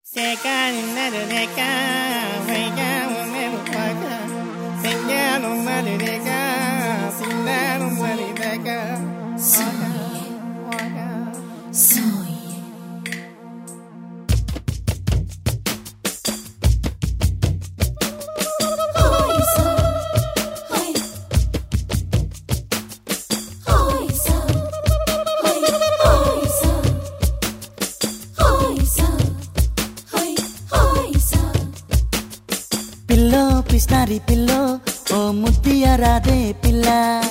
Seca narureca, vega umerupaca, señalo marureca, sinaro marideca, waka, waka. పిల్లో పిస్నారి పిల్లో ఓ ముద్దియ రాదే పిల్ల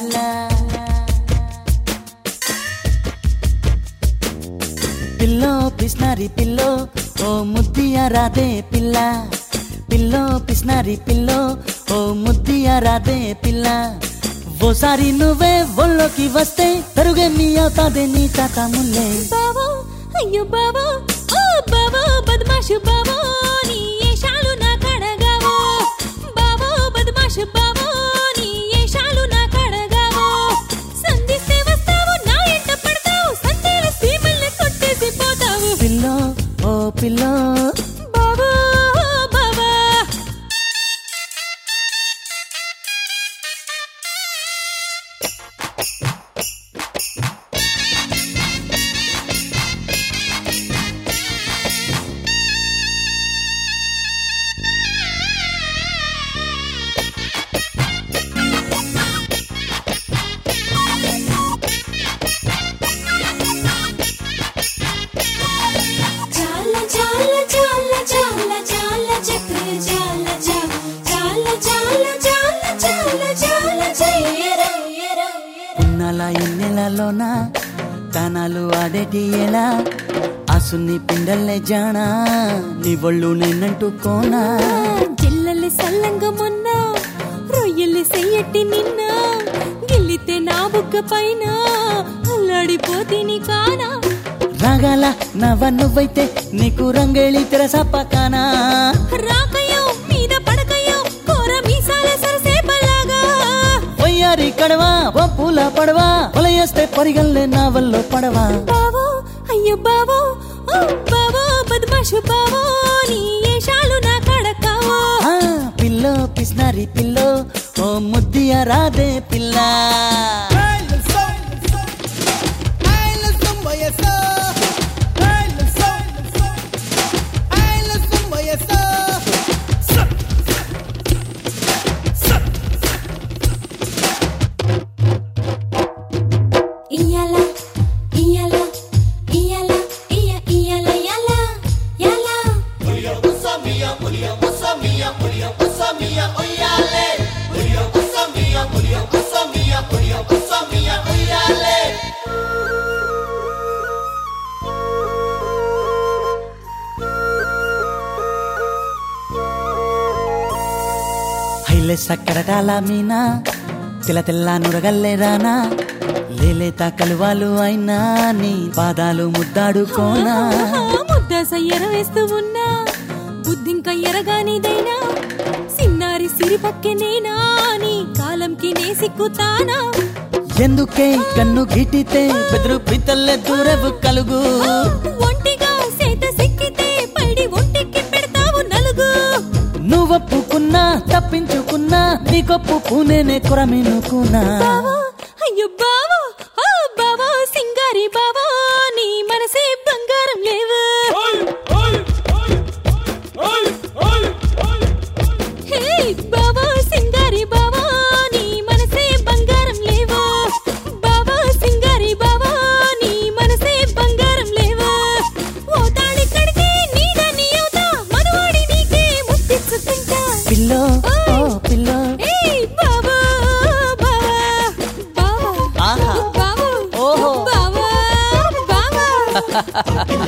పిల్లో పిస్నారి పిల్లో ఓ ముద్దియ రాదే పిల్ల పిల్లో పిస్నారి పిల్లో ఓ ముద్దియ రాదే పిల్ల ఓసారి నువ్వే ఒళ్ళోకి వస్తే పెరుగే మీ అవుతాదే నీ తాత ముల్లే బావా అయ్యో బావా ఓ బావా బద్మాషు బావా నీ ఏషాలు నా కడగావో బావా బద్మాషు బావా నీ ఏషాలు నా కడగావో సంధిస్తే వస్తావు నా ఎంట పడతావు సందేల సీమల్ని కొట్టేసి పోతావు పిల్లో ఓ పిల్లో బావా బావా చాల చాల చాల చాల చాల చక్ర చాల చాల చాల చాల చాల చాల చెయ్యరయ్యరా ఉన్నల ఎన్నెలలోన తనాలు ఆడేటి ఎలా అసుని పిండల్లే జానా నీ ఒళ్ళు నేనంటుకోనా జిల్లలి సల్లంగా మొన్న రొయ్యలి సెయ్యట్టి నిన్న గిల్లితే నా బుగ్గ పైన అల్లాడిపోతిని కానా రాగాల నవ్వ నువ్వైతే నీకు రంగేళి తెరసప్పకానా రాకయో మీద పడకయో కోర మీసాల సరసేపలాగా పొయ్యారి కడవా ఓ పూల పడవా పొలయేస్తే పరిగల్లే నా వల్ల పడవా బావో అయ్యో బావో ఓ బావో బద్మాషు బావో నీ ఏషాలు నా కడకావో ఆ, పిల్లో పిస్నారి పిల్లో ఓ ముద్దియ రాదే పిల్ల ఇయ్యాల ఇయ్యాల ఇయ్యాల ఇయ్య ఇయ్యాల యాల యాల హైలే సక్కడటాల మీనా తెల్ల తెల్ల నురగల్లే రానా లేలేత కలువాలు అయినా నీ పాదాలు ముద్దాడుకోనా ముద్ద సయ్యర వేస్తూ ఉన్నా బుద్ధింక ఎరగానిదైనా సిన్నారి సిరి పక్కెనేనా నీ కాలంకి నే సిక్కుతానా ఎందుకే కన్ను గిటితే బెదురు పితల్లే దూరవు కలుగు ఒంటిగా సేత సిక్కితే పైడి ఒంటికి పెడతావు నలుగు నువ్వొప్పుకున్నా తప్పించుకున్నా నీకొప్పు పూనేనే కొరమినుకున్నా బావో అయ్యో బావో ఓ బావో సింగారి బావో నీ మనసే బంగారం లేవు హే బావో సింగారి బావో నీ మనసే బంగారం లేవు బావో సింగారి బావో నీ మనసే బంగారం లేవు ఓ తాడి కడితే నీదా నీ అవుతా మనవాడి నీకే ముత్తిచ్చుకుంటా పిల్లో ఓ పిల్లో ఏయ్ బావా బావా బావా ఆహా. బావా ఓహో. బావా బావా